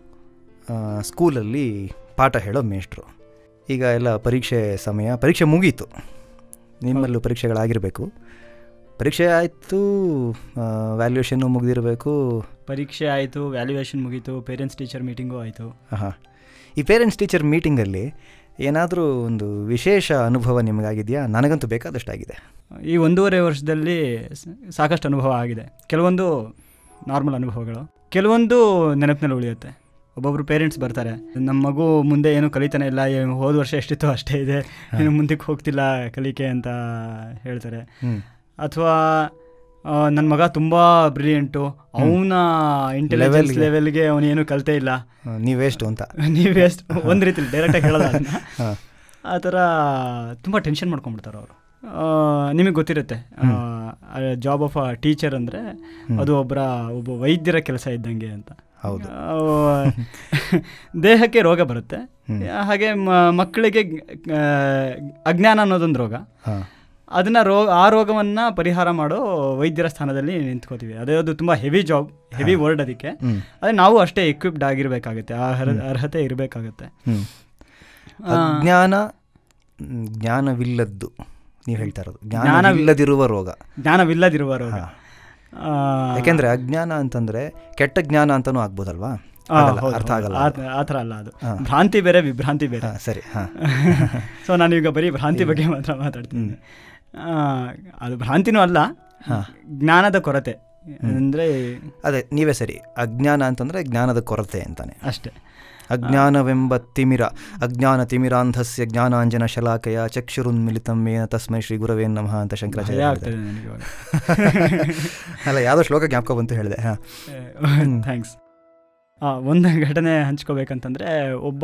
[SPEAKER 1] ಸ್ಕೂಲಲ್ಲಿ ಪಾಠ ಹೇಳೋ ಮೇಷ್ಟ್ರು ಈಗ ಎಲ್ಲ ಪರೀಕ್ಷೆ ಸಮಯ ಪರೀಕ್ಷೆ ಮುಗೀತು ನಿಮ್ಮಲ್ಲೂ ಪರೀಕ್ಷೆಗಳಾಗಿರಬೇಕು ಪರೀಕ್ಷೆ ಆಯಿತು ವ್ಯಾಲ್ಯೂಯೇಷನ್ನು ಮುಗಿದಿರಬೇಕು
[SPEAKER 2] ಪರೀಕ್ಷೆ ಆಯಿತು ವ್ಯಾಲ್ಯೂಯೇಷನ್ ಮುಗೀತು ಪೇರೆಂಟ್ಸ್ ಟೀಚರ್ ಮೀಟಿಂಗು ಆಯಿತು
[SPEAKER 1] ಹಾಂ ಈ ಪೇರೆಂಟ್ಸ್ ಟೀಚರ್ ಮೀಟಿಂಗಲ್ಲಿ ಏನಾದರೂ ಒಂದು ವಿಶೇಷ ಅನುಭವ ನಿಮಗಾಗಿದೆಯಾ ನನಗಂತೂ ಬೇಕಾದಷ್ಟಾಗಿದೆ
[SPEAKER 2] ಈ ಒಂದೂವರೆ ವರ್ಷದಲ್ಲಿ ಸ- ಸಾಕಷ್ಟು ಅನುಭವ ಆಗಿದೆ ಕೆಲವೊಂದು ನಾರ್ಮಲ್ ಅನುಭವಗಳು ಕೆಲವೊಂದು ನೆನಪಿನಲ್ಲಿ ಉಳಿಯುತ್ತೆ ಒಬ್ಬೊಬ್ರು ಪೇರೆಂಟ್ಸ್ ಬರ್ತಾರೆ ನಮ್ಮ ಮಗು ಮುಂದೆ ಏನು ಕಲಿತಾನೆ ಇಲ್ಲ ಏ- ಹೋದ ವರ್ಷ ಎಷ್ಟಿತ್ತು ಅಷ್ಟೇ ಇದೆ ಇನ್ನು ಮುಂದಕ್ಕೆ ಹೋಗ್ತಿಲ್ಲ ಕಲಿಕೆ ಅಂತ ಹೇಳ್ತಾರೆ
[SPEAKER 1] ಹ್ಞೂ
[SPEAKER 2] ಅಥವಾ ನನ್ನ ಮಗ ತುಂಬ ಬ್ರಿಲಿಯಂಟು ಅವನ ಇಂಟೆಲಿಜೆನ್ಸ್
[SPEAKER 1] Levelಗೆ.
[SPEAKER 2] ಲೆವೆಲ್ಗೆ ಅವನೇನು ಕಲಿತೇ ಇಲ್ಲ
[SPEAKER 1] ನೀವೆಷ್ಟು ಅಂತ
[SPEAKER 2] ನೀವೇ ಎಷ್ಟು ಒಂದು ರೀತಿಲಿ ಡೈರೆಕ್ಟಾಗಿ ಹೇಳೋಲ್ಲ ಅದನ್ನ
[SPEAKER 1] ಹಾಂ
[SPEAKER 2] ಆ ಥರ ತುಂಬ ಟೆನ್ಷನ್ ಮಾಡ್ಕೊಂಡ್ಬಿಡ್ತಾರೆ ಅವರು ನಿಮಗೆ ಗೊತ್ತಿರುತ್ತೆ ಜಾಬ್ ಆಫ್ ಅ ಟೀಚರ್ ಅಂದರೆ ಅದು ಒಬ್ಬರ ಒಬ್ಬ ವೈದ್ಯರ ಕೆಲಸ ಇದ್ದಂಗೆ ಅಂತ
[SPEAKER 1] ಹೌದು
[SPEAKER 2] ಆ, ದೇಹಕ್ಕೆ ರೋಗ ಬರುತ್ತೆ
[SPEAKER 1] ಹ್ಮ್.
[SPEAKER 2] ಹಾಗೆ ಮ- ಮಕ್ಕಳಿಗೆ ಆ, ಅಜ್ಞಾನ ಅನ್ನೋದೊಂದು ರೋಗ
[SPEAKER 1] ಹಾಂ
[SPEAKER 2] ಅದನ್ನು ರೋಗ ಆ ರೋಗವನ್ನು ಪರಿಹಾರ ಮಾಡೋ ವೈದ್ಯರ ಸ್ಥಾನದಲ್ಲಿ ನಿಂತ್ಕೋತೀವಿ ಅದೇ ಅದು ತುಂಬ ಹೆವಿ ಜಾಬ್ ಹೆವಿ ವರ್ಡ್ ಅದಕ್ಕೆ
[SPEAKER 1] ಹ್ಞೂ
[SPEAKER 2] ಅದೇ ನಾವು ಅಷ್ಟೇ ಎಕ್ವಿಪ್ಡ್ ಆಗಿರಬೇಕಾಗುತ್ತೆ ಆ ಅರ್ಹ- ಅರ್ಹತೆ ಇರಬೇಕಾಗುತ್ತೆ
[SPEAKER 1] ಹ್ಞೂ ಅಜ್ಞಾನ ಮ್, ಜ್ಞಾನವಿಲ್ಲದ್ದು ನೀವು ಹೇಳ್ತಾ ಇರೋದು ಜ್ಞಾನವಿಲ್ಲದಿರುವ ರೋಗ
[SPEAKER 2] ಜ್ಞಾನವಿಲ್ಲದಿರುವ ರೋಗ
[SPEAKER 1] ಹಾ.
[SPEAKER 2] ಆ,
[SPEAKER 1] ಯಾಕೆಂದ್ರೆ ಅಜ್ಞಾನ ಅಂತಂದ್ರೆ ಕೆಟ್ಟ ಜ್ಞಾನ ಅಂತಾನೂ ಆಗ್ಬೋದಲ್ವಾ
[SPEAKER 2] ಆ,
[SPEAKER 1] ಆಗಲ್ಲ,
[SPEAKER 2] ಹೌದು,
[SPEAKER 1] ಅರ್ಥ
[SPEAKER 2] ಹೌದು.
[SPEAKER 1] ಆಗಲ್ಲ
[SPEAKER 2] ಆ- ಆ ಥರ ಅಲ್ಲ ಅದು
[SPEAKER 1] ಹಾ.
[SPEAKER 2] ಭ್ರಾಂತಿ ಬೇರೆ ವಿಭ್ರಾಂತಿ ಬೇರೆ
[SPEAKER 1] ಹಾ, ಸರಿ ಹಾ
[SPEAKER 2] ಸೊ ನಾನೀಗ ಬರೀ ಭ್ರಾಂತಿ ಬಗ್ಗೆ ಮಾತ್ರ ಮಾತಾಡ್ತೀನಿ ಆ, ಅದು ಭ್ರಾಂತಿನೂ ಅಲ್ಲ ಜ್ಞಾನದ ಕೊರತೆ ಅಂದರೆ
[SPEAKER 1] ಅದೇ ನೀವೇ ಸರಿ ಅಜ್ಞಾನ ಅಂತಂದ್ರೆ ಜ್ಞಾನದ ಕೊರತೆ ಅಂತಾನೆ
[SPEAKER 2] ಅಷ್ಟೇ
[SPEAKER 1] ಅಜ್ಞಾನವೆಂಬ ತಿಮಿರ ಅಜ್ಞಾನ ತಿಮಿರಾಂಧಸ್ಯ ಜ್ಞಾನಾಂಜನ ಶಲಾಕೆಯ ಚಕ್ಷುರುನ್ಮಿಲಿತಂ ಮೇನ ತಸ್ಮೈ ಶ್ರೀ ಗುರವೇ ನಮಃ ಅಂತ
[SPEAKER 2] ಭಯ
[SPEAKER 1] ಶಂಕರಾಚಾರ್ಯ
[SPEAKER 2] ಆಗ್ತದೆ
[SPEAKER 1] ಹೇಳಿದ್ದಾರೆ.
[SPEAKER 2] ನನಗೆ ಇವಾಗ
[SPEAKER 1] ಅಲ್ಲ ಯಾವುದೋ ಶ್ಲೋಕ ಜ್ಞಾಪಕ ಬಂತು ಹೇಳಿದೆ ಹಾ
[SPEAKER 2] ಥ್ಯಾಂಕ್ಸ್ ಒಂದು ಘಟನೆ ಹಂಚ್ಕೋಬೇಕಂತಂದರೆ ಒಬ್ಬ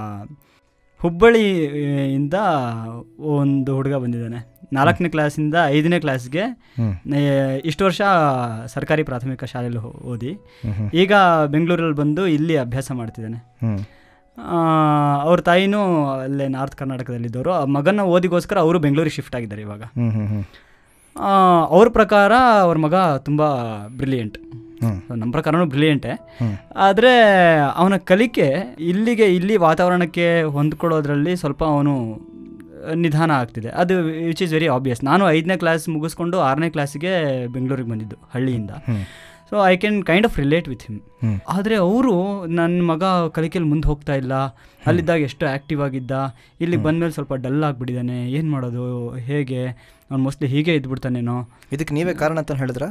[SPEAKER 2] ಹುಬ್ಬಳ್ಳಿಯಿಂದ ಒಂದು ಹುಡುಗ ಬಂದಿದ್ದಾನೆ ನಾಲ್ಕನೇ ಕ್ಲಾಸಿಂದ ಐದನೇ ಕ್ಲಾಸ್ಗೆ
[SPEAKER 1] ಹ್ಮ್
[SPEAKER 2] ನೇ- ಇಷ್ಟು ವರ್ಷ ಸರ್ಕಾರಿ ಪ್ರಾಥಮಿಕ ಶಾಲೆಯಲ್ಲಿ ಹೋ- ಓದಿ
[SPEAKER 1] ಹ್ಮ್ ಹ್ಮ್
[SPEAKER 2] ಈಗ ಬೆಂಗಳೂರಲ್ಲಿ ಬಂದು ಇಲ್ಲಿ ಅಭ್ಯಾಸ ಮಾಡ್ತಿದ್ದಾನೆ
[SPEAKER 1] ಹ್ಮ್
[SPEAKER 2] ಆ, ಅವ್ರ ತಾಯಿನೂ ಅಲ್ಲೇ ನಾರ್ತ್ ಕರ್ನಾಟಕದಲ್ಲಿದ್ದವರು ಆ ಮಗನ ಓದಿಗೋಸ್ಕರ ಅವರು ಬೆಂಗಳೂರಿಗೆ ಶಿಫ್ಟ್ ಆಗಿದ್ದಾರೆ ಇವಾಗ
[SPEAKER 1] ಹ್ಮ್ ಹ್ಮ್ ಹ್ಮ್
[SPEAKER 2] ಆ, ಅವ್ರ ಪ್ರಕಾರ ಅವ್ರ ಮಗ ತುಂಬ ಬ್ರಿಲಿಯಂಟ್
[SPEAKER 1] ಹ್ಮ್
[SPEAKER 2] ನಮ್ಮ ಪ್ರಕಾರನೂ ಬ್ರಿಲಿಯಂಟೇ
[SPEAKER 1] ಹ್ಮ್
[SPEAKER 2] ಆದರೆ ಅವನ ಕಲಿಕೆ ಇಲ್ಲಿಗೆ ಇಲ್ಲಿ ವಾತಾವರಣಕ್ಕೆ ಹೊಂದ್ಕೊಳ್ಳೋದ್ರಲ್ಲಿ ಸ್ವಲ್ಪ ಅವನು ನಿಧಾನ ಆಗ್ತಿದೆ ಅದು ವಿಚ್ ಈಸ್ ವೆರಿ ಆಬ್ವಿಯಸ್ ನಾನು ಐದನೇ ಕ್ಲಾಸ್ ಮುಗಿಸ್ಕೊಂಡು ಆರನೇ ಕ್ಲಾಸಿಗೆ ಬೆಂಗಳೂರಿಗೆ ಬಂದಿದ್ದು ಹಳ್ಳಿಯಿಂದ
[SPEAKER 1] hmm
[SPEAKER 2] so I can kind of relate with him
[SPEAKER 1] hmm
[SPEAKER 2] ಆದರೆ ಅವರು ನನ್ನ ಮಗ ಕಲಿಕೆಯಲ್ಲಿ ಮುಂದೆ ಹೋಗ್ತಾ ಇಲ್ಲ ಅಲ್ಲಿದ್ದಾಗ ಎಷ್ಟು ಆ್ಯಕ್ಟಿವ್ ಆಗಿದ್ದ ಇಲ್ಲಿಗೆ ಬಂದಮೇಲೆ ಸ್ವಲ್ಪ ಡಲ್ ಆಗಿಬಿಟ್ಟಿದ್ದಾನೆ ಏನು ಮಾಡೋದು ಹೇಗೆ ಅವ್ನು ಮೋಸ್ಟ್ಲಿ ಹೀಗೆ ಇದ್ಬಿಡ್ತಾನೇನೋ
[SPEAKER 1] ಇದಕ್ಕೆ ನೀವೇ ಕಾರಣ ಅಂತ ಹೇಳಿದ್ರ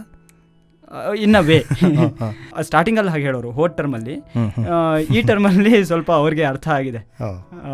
[SPEAKER 2] ಇನ್ನ ವೇ ಸ್ಟಾರ್ಟಿಂಗಲ್ಲಿ ಹಾಗೆ ಹೇಳೋರು ಹೋದ್ ಟರ್ಮಲ್ಲಿ
[SPEAKER 1] ಹ್ಮ್ ಹ್ಮ್
[SPEAKER 2] ಆ, ಈ ಟರ್ಮಲ್ಲಿ ಸ್ವಲ್ಪ ಅವ್ರಿಗೆ ಅರ್ಥ ಆಗಿದೆ
[SPEAKER 1] ಓ,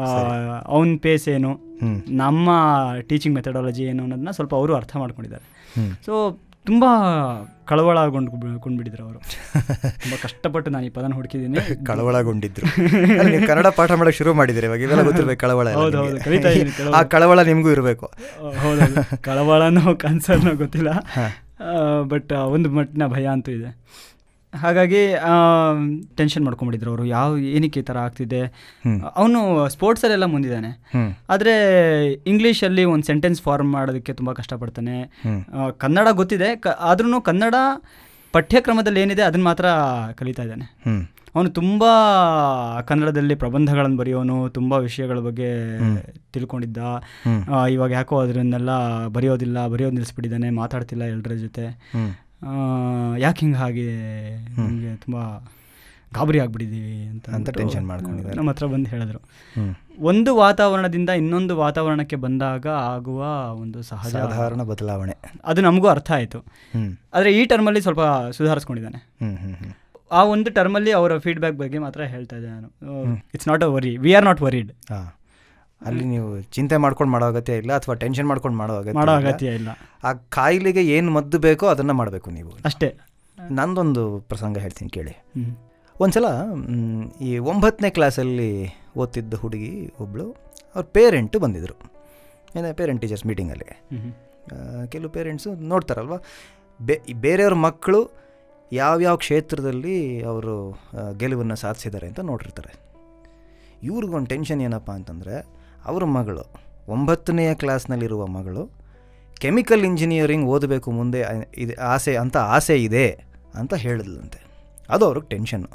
[SPEAKER 2] ಅವನ ಪೇಸ್ ಏನು
[SPEAKER 1] ಹ್ಮ್
[SPEAKER 2] ನಮ್ಮ ಟೀಚಿಂಗ್ ಮೆಥಡಾಲಜಿ ಏನು ಅನ್ನೋದನ್ನ ಸ್ವಲ್ಪ ಅವರು ಅರ್ಥ ಮಾಡ್ಕೊಂಡಿದ್ದಾರೆ
[SPEAKER 1] ಹ್ಮ್
[SPEAKER 2] ಸೊ ತುಂಬ ಕಳವಳಗೊಂಡು ಕೊಂಡ್ಬಿಟ್ಟಿದ್ರು ಅವರು ತುಂಬ ಕಷ್ಟಪಟ್ಟು ನಾನು ಈ ಪದನ ಹುಡುಕಿದ್ದೀನಿ
[SPEAKER 1] ಕಳವಳಗೊಂಡಿದ್ರು ಅಲ್ಲ, ನೀವು ಕನ್ನಡ ಪಾಠ ಮಾಡಕ್ ಶುರು ಮಾಡಿದಿರಿ ಇವಾಗ ಇವೆಲ್ಲ ಗೊತ್ತಿರ್ಬೇಕು ಕಳವಳ ಎಲ್ಲ
[SPEAKER 2] ಹೌದು,
[SPEAKER 1] ನಿಮ್ಗೆ.
[SPEAKER 2] ಹೌದು, ಕಲಿತಾ ಇದ್ದೀನಿ ಕೆಲವು.
[SPEAKER 1] ಆ ಕಳವಳ ನಿಮಗೂ ಇರಬೇಕು
[SPEAKER 2] ಹೌದು ಕಳವಳನೋ ಕನ್ಸರ್ನೋ ಗೊತ್ತಿಲ್ಲ
[SPEAKER 1] ಹಾ.
[SPEAKER 2] ಬಟ್ ಒಂದು ಮಟ್ಟಿನ ಭಯ ಅಂತೂ ಇದೆ ಹಾಗಾಗಿ ಟೆನ್ಷನ್ ಮಾಡ್ಕೊಂಬಿಟ್ಟಿದ್ರು ಅವರು ಯಾವ ಏನಕ್ಕೆ ಈ ಥರ ಆಗ್ತಿದೆ
[SPEAKER 1] ಹ್ಮ್
[SPEAKER 2] ಅವನು ಸ್ಪೋರ್ಟ್ಸಲ್ಲೆಲ್ಲ ಮುಂದಿದ್ದಾನೆ
[SPEAKER 1] ಹ್ಮ್
[SPEAKER 2] ಆದರೆ ಇಂಗ್ಲೀಷಲ್ಲಿ ಒಂದು ಸೆಂಟೆನ್ಸ್ ಫಾರ್ಮ್ ಮಾಡೋದಕ್ಕೆ ತುಂಬ ಕಷ್ಟಪಡ್ತಾನೆ
[SPEAKER 1] ಹ್ಮ್
[SPEAKER 2] ಆ, ಕನ್ನಡ ಗೊತ್ತಿದೆ ಕ ಆದ್ರೂ ಕನ್ನಡ ಪಠ್ಯಕ್ರಮದಲ್ಲಿ ಏನಿದೆ ಅದನ್ನು ಮಾತ್ರ ಕಲಿತಾ ಇದ್ದಾನೆ
[SPEAKER 1] ಹ್ಮ್
[SPEAKER 2] ಅವನು ತುಂಬ ಕನ್ನಡದಲ್ಲಿ ಪ್ರಬಂಧಗಳನ್ನು ಬರೆಯೋನು ತುಂಬ ವಿಷಯಗಳ ಬಗ್ಗೆ ತಿಳ್ಕೊಂಡಿದ್ದ
[SPEAKER 1] ಹ್ಮ್
[SPEAKER 2] ಆ, ಇವಾಗ ಯಾಕೋ ಅದನ್ನೆಲ್ಲ ಬರೆಯೋದಿಲ್ಲ ಬರೆಯೋದು ನಿಲ್ಲಿಸ್ಬಿಟ್ಟಿದ್ದಾನೆ ಮಾತಾಡ್ತಿಲ್ಲ ಎಲ್ಲರ ಜೊತೆ
[SPEAKER 1] ಹ್ಮ್
[SPEAKER 2] ಯಾಕೆ ಹಿಂಗೆ ಹಾಗೆ ನಮಗೆ ತುಂಬ ಗಾಬರಿ ಆಗ್ಬಿಟ್ಟಿದ್ದೀವಿ ಅಂತ
[SPEAKER 1] ಅಂತ
[SPEAKER 2] ಅಂದ್ಬಿಟ್ಟು
[SPEAKER 1] tension ಮಾಡ್ಕೊಂಡಿದ್ದಾರೆ.
[SPEAKER 2] ನಮ್ಮ ಹತ್ರ ಬಂದು ಹೇಳಿದ್ರು
[SPEAKER 1] ಹ್ಮ್
[SPEAKER 2] ಒಂದು ವಾತಾವರಣದಿಂದ ಇನ್ನೊಂದು ವಾತಾವರಣಕ್ಕೆ ಬಂದಾಗ ಆಗುವ ಒಂದು ಸಹಜ
[SPEAKER 1] ಸಾಧಾರಣ ಬದಲಾವಣೆ
[SPEAKER 2] ಅದು ನಮಗೂ ಅರ್ಥ ಆಯಿತು
[SPEAKER 1] ಹ್ಮ್
[SPEAKER 2] ಆದರೆ ಈ ಟರ್ಮಲ್ಲಿ ಸ್ವಲ್ಪ ಸುಧಾರಿಸ್ಕೊಂಡಿದ್ದಾನೆ
[SPEAKER 1] ಹ್ಮ್ ಹ್ಮ್ ಹ್ಮ್
[SPEAKER 2] ಆ ಒಂದು ಟರ್ಮಲ್ಲಿ ಅವರ ಫೀಡ್ಬ್ಯಾಕ್ ಬಗ್ಗೆ ಮಾತ್ರ ಹೇಳ್ತಾ ಇದ್ದೆ ನಾನು it's not a worry we are not worried
[SPEAKER 1] ಹಾ ಅಲ್ಲಿ ನೀವು ಚಿಂತೆ ಮಾಡ್ಕೊಂಡು ಮಾಡೋ ಅಗತ್ಯ ಇಲ್ಲ ಅಥವಾ ಟೆನ್ಷನ್ ಮಾಡ್ಕೊಂಡು ಮಾಡೋ ಅಗತ್ಯ
[SPEAKER 2] ಮಾಡೋ
[SPEAKER 1] ಇಲ್ಲ.
[SPEAKER 2] ಅಗತ್ಯ ಇಲ್ಲ
[SPEAKER 1] ಆ ಕಾಯಿಲೆಗೆ ಏನು ಮದ್ದು ಬೇಕೋ ಅದನ್ನು ಮಾಡಬೇಕು ನೀವು
[SPEAKER 2] ಅಷ್ಟೇ
[SPEAKER 1] ನಂದೊಂದು ಪ್ರಸಂಗ ಹೇಳ್ತೀನಿ ಕೇಳಿ
[SPEAKER 2] ಹ್ಮ್.
[SPEAKER 1] ಒಂದ್ಸಲ ಮ್, ಈ ಒಂಬತ್ತನೇ ಕ್ಲಾಸಲ್ಲಿ ಓದ್ತಿದ್ದ ಹುಡುಗಿ ಒಬ್ಬಳು ಅವ್ರ ಪೇರೆಂಟು ಬಂದಿದ್ದರು ಏನೇ ಪೇರೆಂಟ್ ಟೀಚರ್ಸ್ ಮೀಟಿಂಗಲ್ಲಿ
[SPEAKER 2] ಹ್ಮ್.
[SPEAKER 1] ಕೆಲವು ಪೇರೆಂಟ್ಸು ನೋಡ್ತಾರಲ್ವ ಬೇ ಬೇರೆಯವ್ರ ಮಕ್ಕಳು ಯಾವ್ಯಾವ ಕ್ಷೇತ್ರದಲ್ಲಿ ಅವರು ಗೆಲುವನ್ನು ಸಾಧಿಸಿದ್ದಾರೆ ಅಂತ ನೋಡಿರ್ತಾರೆ ಇವ್ರಿಗೊಂದು ಟೆನ್ಷನ್ ಏನಪ್ಪ ಅಂತಂದರೆ ಅವ್ರ ಮಗಳು ಒಂಬತ್ತನೆಯ ಕ್ಲಾಸ್ನಲ್ಲಿರುವ ಮಗಳು ಕೆಮಿಕಲ್ ಇಂಜಿನಿಯರಿಂಗ್ ಓದಬೇಕು ಮುಂದೆ ಅ- ಇದೆ ಆಸೆ ಅಂತ ಆಸೆ ಇದೆ ಅಂತ ಹೇಳಿದ್ಲಂತೆ ಅದು ಅವ್ರಿಗೆ ಟೆನ್ಷನ್ನು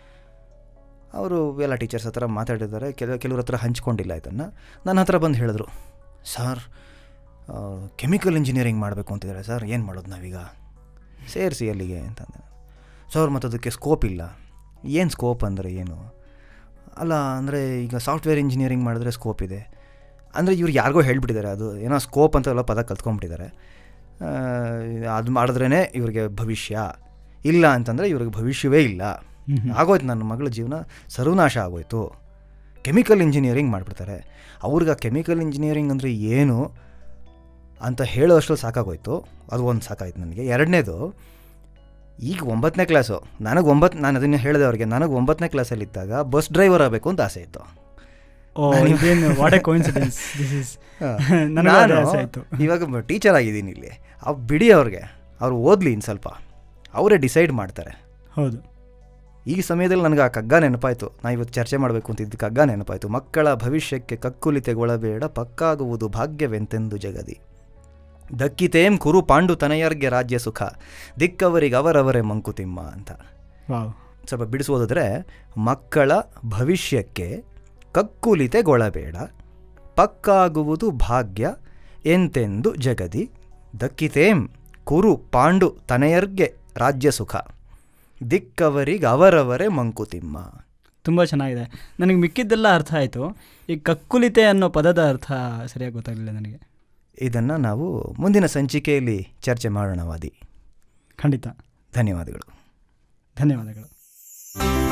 [SPEAKER 1] ಅವರು ಎಲ್ಲ ಟೀಚರ್ಸ್ ಹತ್ರ ಮಾತಾಡಿದ್ದಾರೆ ಕೆಲ ಕೆಲವ್ರ ಹತ್ರ ಹಂಚ್ಕೊಂಡಿಲ್ಲ ಇದನ್ನು ನನ್ನ ಹತ್ರ ಬಂದು ಹೇಳಿದ್ರು ಸರ್ ಕೆಮಿಕಲ್ ಇಂಜಿನಿಯರಿಂಗ್ ಮಾಡಬೇಕು ಅಂತಿದ್ದಾರೆ ಸರ್ ಏನು ಮಾಡೋದು ನಾವೀಗ ಸೇರಿಸಿ ಅಲ್ಲಿಗೆ ಅಂತಂದೆ ಸರ್ ಮತ್ತು ಅದಕ್ಕೆ ಸ್ಕೋಪ್ ಇಲ್ಲ ಏನು ಸ್ಕೋಪ್ ಅಂದರೆ ಏನು ಅಲ್ಲ ಅಂದರೆ ಈಗ ಸಾಫ್ಟ್ವೇರ್ ಇಂಜಿನಿಯರಿಂಗ್ ಮಾಡಿದ್ರೆ ಸ್ಕೋಪ್ ಇದೆ ಅಂದರೆ ಇವ್ರು ಯಾರಿಗೋ ಹೇಳ್ಬಿಟ್ಟಿದ್ದಾರೆ ಅದು ಏನೋ ಸ್ಕೋಪ್ ಅಂತ ಎಲ್ಲ ಪದ ಕಲ್ತ್ಕೊಂಡ್ಬಿಟ್ಟಿದ್ದಾರೆ ಅದು ಮಾಡಿದ್ರೇ ಇವ್ರಿಗೆ ಭವಿಷ್ಯ ಇಲ್ಲ ಅಂತಂದರೆ ಇವ್ರಿಗೆ ಭವಿಷ್ಯವೇ ಇಲ್ಲ
[SPEAKER 2] ಹ್ಮ್.
[SPEAKER 1] ಆಗೋಯ್ತು ನನ್ನ ಮಗಳ ಜೀವನ ಸರ್ವನಾಶ ಆಗೋಯ್ತು ಕೆಮಿಕಲ್ ಇಂಜಿನಿಯರಿಂಗ್ ಮಾಡಿಬಿಡ್ತಾರೆ ಅವ್ರಿಗೆ ಆ ಕೆಮಿಕಲ್ ಇಂಜಿನಿಯರಿಂಗ್ ಅಂದರೆ ಏನು ಅಂತ ಹೇಳೋಷ್ಟರಲ್ಲಿ ಸಾಕಾಗೋಯ್ತು ಅದು ಒಂದು ಸಾಕಾಯ್ತು ನನಗೆ ಎರಡನೇದು ಈಗ ಒಂಬತ್ತನೇ ಕ್ಲಾಸು ನನಗೆ ಒಂಬತ್ತು ನಾನು ಅದನ್ನು ಹೇಳಿದೆ ಅವ್ರಿಗೆ ನನಗೆ ಒಂಬತ್ತನೇ ಕ್ಲಾಸಲ್ಲಿದ್ದಾಗ ಬಸ್ ಡ್ರೈವರ್ ಆಗಬೇಕು ಅಂತ ಆಸೆ ಇತ್ತು
[SPEAKER 2] ಓ ಇದೇನು what a coincidence this is ನನಗೂ ಅದೇ ಆಸೆ ಆಯ್ತು.
[SPEAKER 1] ಇವಾಗ ಟೀಚರ್ ಆಗಿದ್ದೀನಿ ಇಲ್ಲಿ ಅವು ಬಿಡಿ ಅವ್ರಿಗೆ ಅವ್ರು ಓದಲಿ ಇನ್ನು ಸ್ವಲ್ಪ ಅವರೇ ಡಿಸೈಡ್ ಮಾಡ್ತಾರೆ
[SPEAKER 2] ಹೌದು
[SPEAKER 1] ಈ ಸಮಯದಲ್ಲಿ ನನಗೆ ಆ ಕಗ್ಗ ನೆನಪಾಯಿತು ನಾ ಇವತ್ತು ಚರ್ಚೆ ಮಾಡಬೇಕು ಅಂತಿದ್ದ ಕಗ್ಗ ನೆನಪಾಯಿತು ಮಕ್ಕಳ ಭವಿಷ್ಯಕ್ಕೆ ಕಕ್ಕುಲಿತೆಗೊಳ್ಳಬೇಡ ಪಕ್ಕಾಗುವುದು ಭಾಗ್ಯವೆಂತೆಂದು ಜಗದಿ ದಕ್ಕಿತೇಂ ಕುರು ಪಾಂಡು ತನಯರ್ಗೆ ರಾಜ್ಯ ಸುಖ ದಿಕ್ಕವರಿಗೆ ಅವರವರೇ ಮಂಕುತಿಮ್ಮ ಅಂತ
[SPEAKER 2] ವಾವ್
[SPEAKER 1] ಸ್ವಲ್ಪ ಬಿಡಿಸೋದಿದ್ರೆ ಮಕ್ಕಳ ಭವಿಷ್ಯಕ್ಕೆ ಕಕ್ಕುಲಿತೆಗೊಳ್ಳಬೇಡ ಪಕ್ಕಾಗುವುದು ಭಾಗ್ಯ ಎಂತೆಂದು ಜಗದಿ ದಕ್ಕಿತೇಂ ಕುರು ಪಾಂಡು ತನಯರ್ಗೆ ರಾಜ್ಯ ಸುಖ ದಿಕ್ಕವರಿಗೆ ಅವರವರೇ ಮಂಕುತಿಮ್ಮ
[SPEAKER 2] ತುಂಬ ಚೆನ್ನಾಗಿದೆ ನನಗೆ ಮಿಕ್ಕಿದ್ದೆಲ್ಲ ಅರ್ಥ ಆಯಿತು ಈ ಕಕ್ಕುಲಿತೆ ಅನ್ನೋ ಪದದ ಅರ್ಥ ಸರಿಯಾಗಿ ಗೊತ್ತಾಗಲಿಲ್ಲ ನನಗೆ
[SPEAKER 1] ಇದನ್ನು ನಾವು ಮುಂದಿನ ಸಂಚಿಕೆಯಲ್ಲಿ ಚರ್ಚೆ ಮಾಡೋಣವಾದಿ
[SPEAKER 2] ಖಂಡಿತ
[SPEAKER 1] ಧನ್ಯವಾದಗಳು
[SPEAKER 2] ಧನ್ಯವಾದಗಳು